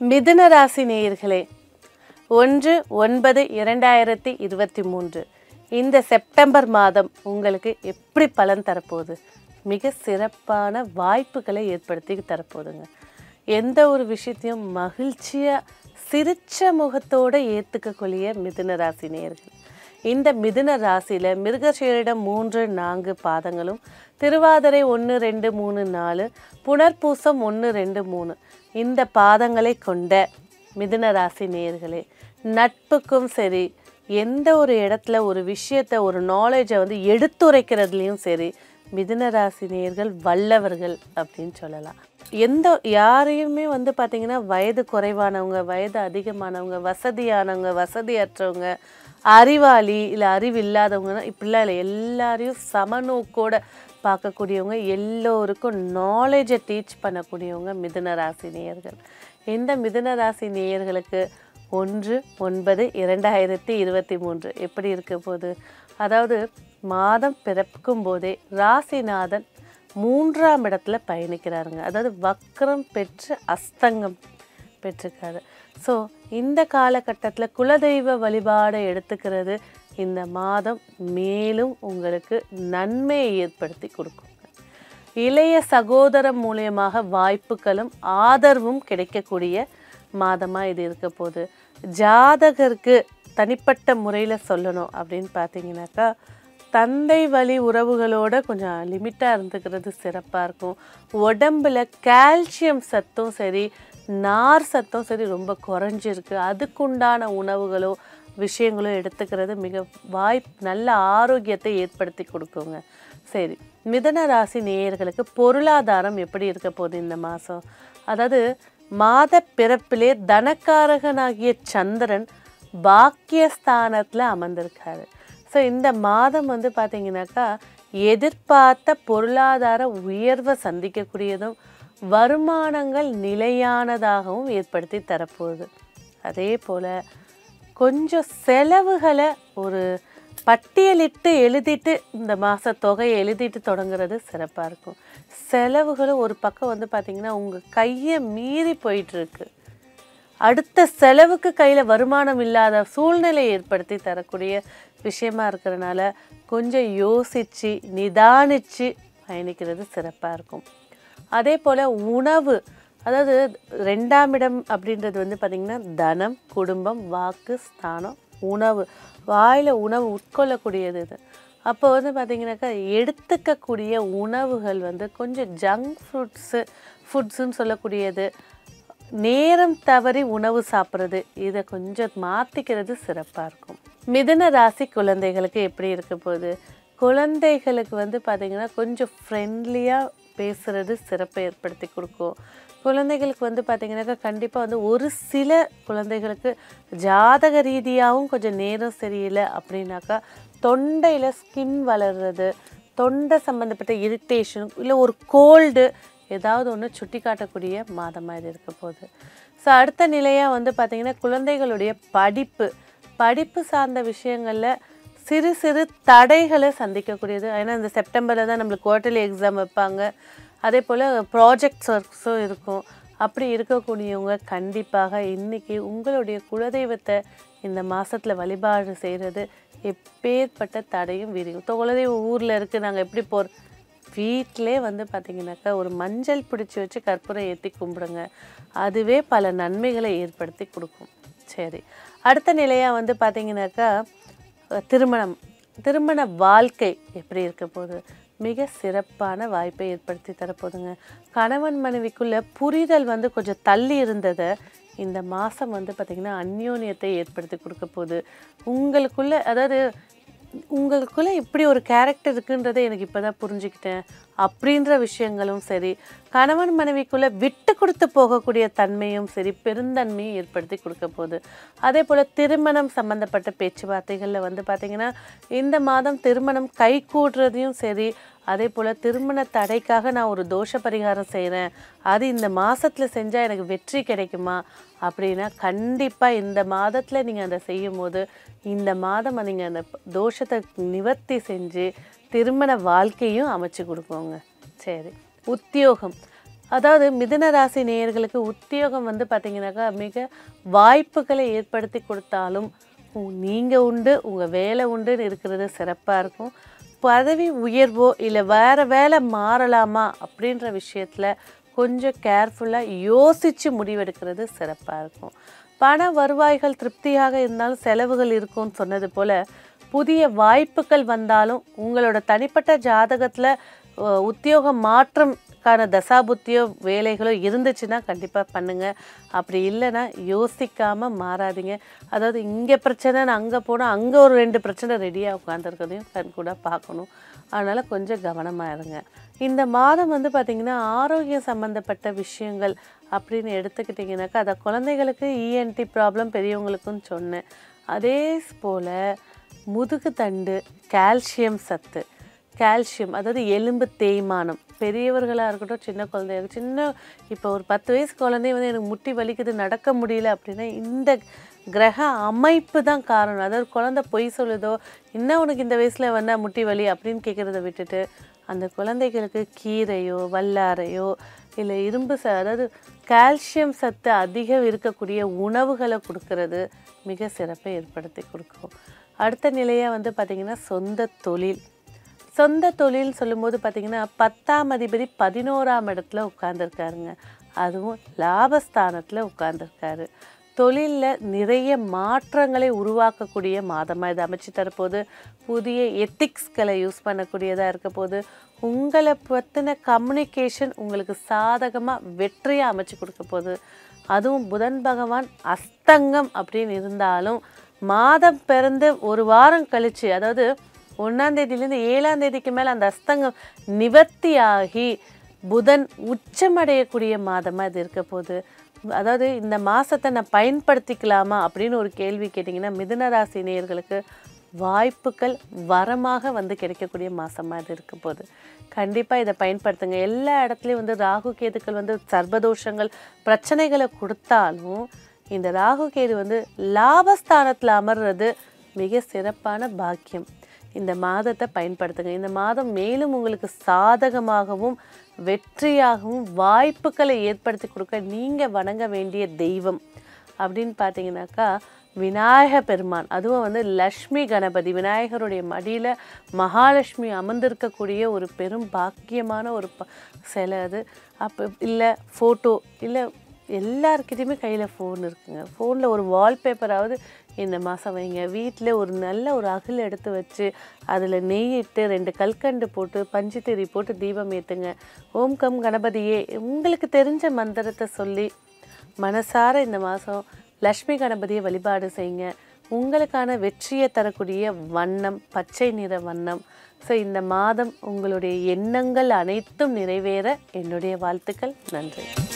மிதுன ராசி நேயர்களே ஒன்று ஒன்பது இரண்டாயிரத்தி இருபத்தி மூன்று இந்த செப்டம்பர் மாதம் உங்களுக்கு எப்படி பலன் தரப்போகுது மிக சிறப்பான வாய்ப்புகளை ஏற்படுத்தி தரப்போகுதுங்க எந்த ஒரு விஷயத்தையும் மகிழ்ச்சியாக சிரிச்ச முகத்தோடு ஏற்றுக்கக்கூடிய மிதுன ராசி நேயர்கள் இந்த மிதுன ராசியில் மிருகசீரிடம் மூன்று நான்கு பாதங்களும் திருவாதிரை ஒன்று ரெண்டு மூணு நாலு புனர்பூசம் ஒன்று ரெண்டு மூணு இந்த பாதங்களை கொண்ட மிதுன ராசி நேயர்களே நட்புக்கும் சரி எந்த ஒரு இடத்துல ஒரு விஷயத்தை ஒரு நாலேஜை வந்து எடுத்துரைக்கிறதுலையும் சரி மிதுன ராசி நேயர்கள் வல்லவர்கள் அப்படின்னு சொல்லலாம் எந்த யாரையுமே வந்து பார்த்திங்கன்னா வயது குறைவானவங்க வயது அதிகமானவங்க வசதியானவங்க வசதியற்றவங்க அறிவாளி இல்லை அறிவு இல்லாதவங்கன்னா இப்படிலாம் இல்லை எல்லாரையும் சமநோக்கோட பார்க்கக்கூடியவங்க எல்லோருக்கும் நாலேஜை டீச் பண்ணக்கூடியவங்க மிதுன ராசி நேயர்கள் இந்த மிதுன ராசி நேயர்களுக்கு ஒன்று ஒன்பது இரண்டாயிரத்தி இருபத்தி மூன்று எப்படி இருக்க போகுது அதாவது மாதம் பிறக்கும் போதே ராசிநாதன் மூன்றாம் இடத்துல பயணிக்கிறாருங்க அதாவது வக்ரம் பெற்று அஸ்தங்கம் பெற்றிருக்காரு ஸோ இந்த காலகட்டத்தில் குலதெய்வ வழிபாடை எடுத்துக்கிறது இந்த மாதம் மேலும் உங்களுக்கு நன்மையை ஏற்படுத்தி கொடுக்குங்க இளைய சகோதரம் மூலியமாக வாய்ப்புகளும் ஆதரவும் கிடைக்கக்கூடிய மாதமாக இது இருக்க போகுது ஜாதகருக்கு தனிப்பட்ட முறையில் சொல்லணும் அப்படின்னு பார்த்தீங்கன்னாக்கா தந்தை வழி உறவுகளோட கொஞ்சம் லிமிட்டாக இருந்துக்கிறது சிறப்பாக இருக்கும் உடம்புல கால்சியம் சத்தும் சரி நார் சத்தும் சரி ரொம்ப குறைஞ்சிருக்கு அதுக்குண்டான உணவுகளோ விஷயங்களோ எடுத்துக்கிறது மிக வாய் நல்ல ஆரோக்கியத்தை ஏற்படுத்தி கொடுக்குங்க சரி மிதன ராசி நேயர்களுக்கு பொருளாதாரம் எப்படி இருக்க போகுது இந்த மாதம் அதாவது மாத பிறப்பிலே தனக்காரகனாகிய சந்திரன் பாக்கியஸ்தானத்தில் அமர்ந்திருக்காரு ஸோ இந்த மாதம் வந்து பார்த்தீங்கன்னாக்கா எதிர்பார்த்த பொருளாதார உயர்வை சந்திக்கக்கூடியதும் வருமானங்கள் நிலையானதாகவும் ஏற்படுத்தி தரப்போகுது அதே போல் கொஞ்சம் செலவுகளை ஒரு பட்டியலிட்டு எழுதிட்டு இந்த மாத தொகையை எழுதிட்டு தொடங்குறது சிறப்பாக இருக்கும் செலவுகளும் ஒரு பக்கம் வந்து பார்த்திங்கன்னா உங்கள் கையை மீறி போயிட்டுருக்கு அடுத்த செலவுக்கு கையில் வருமானம் இல்லாத சூழ்நிலை ஏற்படுத்தி தரக்கூடிய விஷயமா இருக்கிறனால கொஞ்சம் யோசித்து நிதானித்து பயணிக்கிறது சிறப்பாக இருக்கும் அதே போல் உணவு அதாவது ரெண்டாம் இடம் அப்படின்றது வந்து பார்த்திங்கன்னா தனம் குடும்பம் வாக்கு ஸ்தானம் உணவு வாயில் உணவு உட்கொள்ளக்கூடியது இது அப்போ வந்து பார்த்திங்கனாக்கா எடுத்துக்கக்கூடிய உணவுகள் வந்து கொஞ்சம் ஜங்க் ஃபுட்ஸு ஃபுட்ஸுன்னு சொல்லக்கூடியது நேரம் தவறி உணவு சாப்பிட்றது இதை கொஞ்சம் மாற்றிக்கிறது சிறப்பாக இருக்கும் மிதுன ராசி குழந்தைகளுக்கு எப்படி இருக்க போகுது குழந்தைகளுக்கு வந்து பார்த்திங்கன்னா கொஞ்சம் ஃப்ரெண்ட்லியாக பேசுகிறது சிறப்பை ஏற்படுத்தி கொடுக்கும் குழந்தைகளுக்கு வந்து பார்த்திங்கனாக்கா கண்டிப்பாக வந்து ஒரு சில குழந்தைகளுக்கு ஜாதக ரீதியாகவும் கொஞ்சம் நேரம் சரியில்லை அப்படின்னாக்கா தொண்டையில் ஸ்கின் வளர்றது தொண்டை சம்மந்தப்பட்ட இரிட்டேஷன் இல்லை ஒரு கோல்டு ஏதாவது ஒன்று சுட்டி காட்டக்கூடிய மாதமாக இது இருக்க போகுது ஸோ அடுத்த நிலையாக வந்து பார்த்திங்கன்னா குழந்தைகளுடைய படிப்பு படிப்பு சார்ந்த விஷயங்களில் சிறு சிறு தடைகளை சந்திக்கக்கூடியது ஏன்னா இந்த செப்டம்பரில் தான் நம்மளுக்கு குவார்ட்டர்லி எக்ஸாம் வைப்பாங்க அதே போல் ப்ராஜெக்ட் ஒர்க்ஸும் இருக்கும் அப்படி இருக்கக்கூடியவங்க கண்டிப்பாக இன்றைக்கி உங்களுடைய குலதெய்வத்தை இந்த மாதத்தில் வழிபாடு செய்கிறது எப்பேற்பட்ட தடையும் வீரியும் குலதெய்வம் ஊரில் இருக்குது நாங்கள் எப்படி போகிற வீட்டிலே வந்து பார்த்திங்கனாக்கா ஒரு மஞ்சள் பிடிச்சி வச்சு கற்பூரம் ஏற்றி கும்பிடுங்க அதுவே பல நன்மைகளை ஏற்படுத்தி கொடுக்கும் சரி அடுத்த நிலையாக வந்து பார்த்திங்கனாக்கா திருமணம் திருமண வாழ்க்கை எப்படி இருக்க போகுது மிக சிறப்பான வாய்ப்பை ஏற்படுத்தி தரப்போகுதுங்க கணவன் மனைவிக்குள்ள புரிதல் வந்து கொஞ்சம் தள்ளி இருந்ததை இந்த மாதம் வந்து பார்த்திங்கன்னா அந்யோன்யத்தை ஏற்படுத்தி கொடுக்க போகுது உங்களுக்குள்ள அதாவது உங்களுக்குள்ளே இப்படி ஒரு கேரக்டர் இருக்குன்றதை எனக்கு இப்போ தான் புரிஞ்சுக்கிட்டேன் அப்படின்ற விஷயங்களும் சரி கணவன் மனைவிக்குள்ளே விட்டு கொடுத்து போகக்கூடிய தன்மையும் சரி பெருந்தன்மையும் ஏற்படுத்தி கொடுக்க போகுது அதே போல் திருமணம் சம்மந்தப்பட்ட பேச்சுவார்த்தைகளில் வந்து பார்த்திங்கன்னா இந்த மாதம் திருமணம் கை கூடுறதையும் சரி அதே போல் திருமண தடைக்காக நான் ஒரு தோஷ பரிகாரம் செய்கிறேன் அது இந்த மாதத்தில் செஞ்சால் எனக்கு வெற்றி கிடைக்குமா அப்படின்னா கண்டிப்பாக இந்த மாதத்தில் நீங்கள் அதை செய்யும் போது இந்த மாதம் நீங்கள் அந்த தோஷத்தை நிவர்த்தி செஞ்சு திருமண வாழ்க்கையும் அமைச்சு கொடுப்போங்க சரி உத்தியோகம் அதாவது மிதுன ராசி நேயர்களுக்கு உத்தியோகம் வந்து பார்த்தீங்கன்னாக்கா மிக வாய்ப்புகளை ஏற்படுத்தி கொடுத்தாலும் நீங்கள் உண்டு உங்கள் வேலை உண்டுன்னு இருக்கிறது சிறப்பாக இருக்கும் பதவி உயர்வோ இல்லை வேறு வேலை மாறலாமா அப்படின்ற விஷயத்தில் கொஞ்சம் கேர்ஃபுல்லாக யோசித்து முடிவெடுக்கிறது சிறப்பாக இருக்கும் பண வருவாய்கள் திருப்தியாக இருந்தாலும் செலவுகள் இருக்கும்னு சொன்னது போல் புதிய வாய்ப்புகள் வந்தாலும் உங்களோட தனிப்பட்ட ஜாதகத்தில் உத்தியோக மாற்றம்கான தசாபுத்தியோ வேலைகளோ இருந்துச்சுன்னா கண்டிப்பாக பண்ணுங்கள் அப்படி இல்லைன்னா யோசிக்காமல் மாறாதீங்க அதாவது இங்கே பிரச்சனைன்னு அங்கே போனால் அங்கே ஒரு ரெண்டு பிரச்சனை ரெடியாக உட்காந்துருக்கதையும் கண் கூட பார்க்கணும் அதனால் கொஞ்சம் கவனமாக இருங்க இந்த மாதம் வந்து பார்த்திங்கன்னா ஆரோக்கியம் சம்மந்தப்பட்ட விஷயங்கள் அப்படின்னு எடுத்துக்கிட்டிங்கனாக்கா அதை குழந்தைகளுக்கு இஎன்டி ப்ராப்ளம் பெரியவங்களுக்கும் சொன்னேன் அதே போல் முதுகு தண்டு கால்சியம் சத்து கால்சியம் அதாவது எலும்பு தேய்மானம் பெரியவர்களாக இருக்கட்டும் சின்ன குழந்தைங்க சின்ன இப்போ ஒரு பத்து வயசு குழந்தை வந்து எனக்கு முட்டி வலிக்குது நடக்க முடியல அப்படின்னா இந்த கிரக அமைப்பு தான் காரணம் அதாவது குழந்தை பொய் சொல்லுதோ இன்னும் உனக்கு இந்த வயசில் வந்தால் முட்டி வலி அப்படின்னு கேட்குறத விட்டுட்டு அந்த குழந்தைகளுக்கு கீரையோ வல்லாரையோ இல்லை இரும்பு ச அதாவது கால்சியம் சத்து அதிகம் இருக்கக்கூடிய உணவுகளை கொடுக்கறது மிக சிறப்பை ஏற்படுத்தி கொடுக்கும் அடுத்த நிலையாக வந்து பார்த்திங்கன்னா சொந்த தொழில் சொந்த தொழில் சொல்லும்போது பார்த்திங்கன்னா பத்தாம் அதிபதி பதினோராம் இடத்துல உட்காந்துருக்காருங்க அதுவும் லாபஸ்தானத்தில் உட்காந்துருக்காரு தொழிலில் நிறைய மாற்றங்களை உருவாக்கக்கூடிய மாதமாக இது அமைச்சு தரப்போது புதிய எத்திக்ஸ்களை யூஸ் பண்ணக்கூடியதாக இருக்க போது உங்களை பற்றின கம்யூனிகேஷன் உங்களுக்கு சாதகமாக வெற்றியாக அமைச்சு கொடுக்க போகுது அதுவும் புதன் பகவான் அஸ்தங்கம் அப்படின்னு இருந்தாலும் மாதம் பிறந்து ஒரு வாரம் கழிச்சு அதாவது ஒன்றாம் தேதியிலேருந்து ஏழாம் தேதிக்கு மேலே அந்த அஸ்தங்கம் நிவர்த்தியாகி புதன் உச்சமடையக்கூடிய மாதமாக இது இருக்க போகுது அதாவது இந்த மாதத்தை நான் பயன்படுத்திக்கலாமா அப்படின்னு ஒரு கேள்வி கேட்டிங்கன்னா மிதுன ராசி நேயர்களுக்கு வாய்ப்புகள் வரமாக வந்து கிடைக்கக்கூடிய மாதமாக இது இருக்க போகுது கண்டிப்பாக இதை பயன்படுத்துங்க எல்லா இடத்துலையும் வந்து ராகு கேதுக்கள் வந்து சர்வதோஷங்கள் பிரச்சனைகளை கொடுத்தாலும் இந்த ராகு கேது வந்து லாபஸ்தானத்தில் அமர்றது மிக சிறப்பான பாக்கியம் இந்த மாதத்தை பயன்படுத்துங்க இந்த மாதம் மேலும் உங்களுக்கு சாதகமாகவும் வெற்றியாகவும் வாய்ப்புகளை ஏற்படுத்தி கொடுக்க நீங்கள் வணங்க வேண்டிய தெய்வம் அப்படின்னு பார்த்தீங்கன்னாக்கா விநாயக பெருமான் அதுவும் வந்து லக்ஷ்மி கணபதி விநாயகருடைய மடியில் மகாலட்சுமி அமர்ந்திருக்கக்கூடிய ஒரு பெரும் பாக்கியமான ஒரு ப சிலை அது அப்போ இல்லை ஃபோட்டோ இல்லை எல்லாருக்கிட்டையுமே கையில் ஃபோன் இருக்குங்க ஃபோனில் ஒரு வால்பேப்பராவது இந்த மாதம் வைங்க வீட்டில் ஒரு நல்ல ஒரு அகல் எடுத்து வச்சு அதில் நெய்யிட்டு ரெண்டு கல்கண்டு போட்டு பஞ்சுத்திரி போட்டு தீபம் ஏற்றுங்க ஓம் கம் கணபதியே உங்களுக்கு தெரிஞ்ச மந்திரத்தை சொல்லி மனசார இந்த மாதம் லக்ஷ்மி கணபதியை வழிபாடு செய்யுங்க உங்களுக்கான வெற்றியை தரக்கூடிய வண்ணம் பச்சை நிற வண்ணம் ஸோ இந்த மாதம் உங்களுடைய எண்ணங்கள் அனைத்தும் நிறைவேற என்னுடைய வாழ்த்துக்கள் நன்றி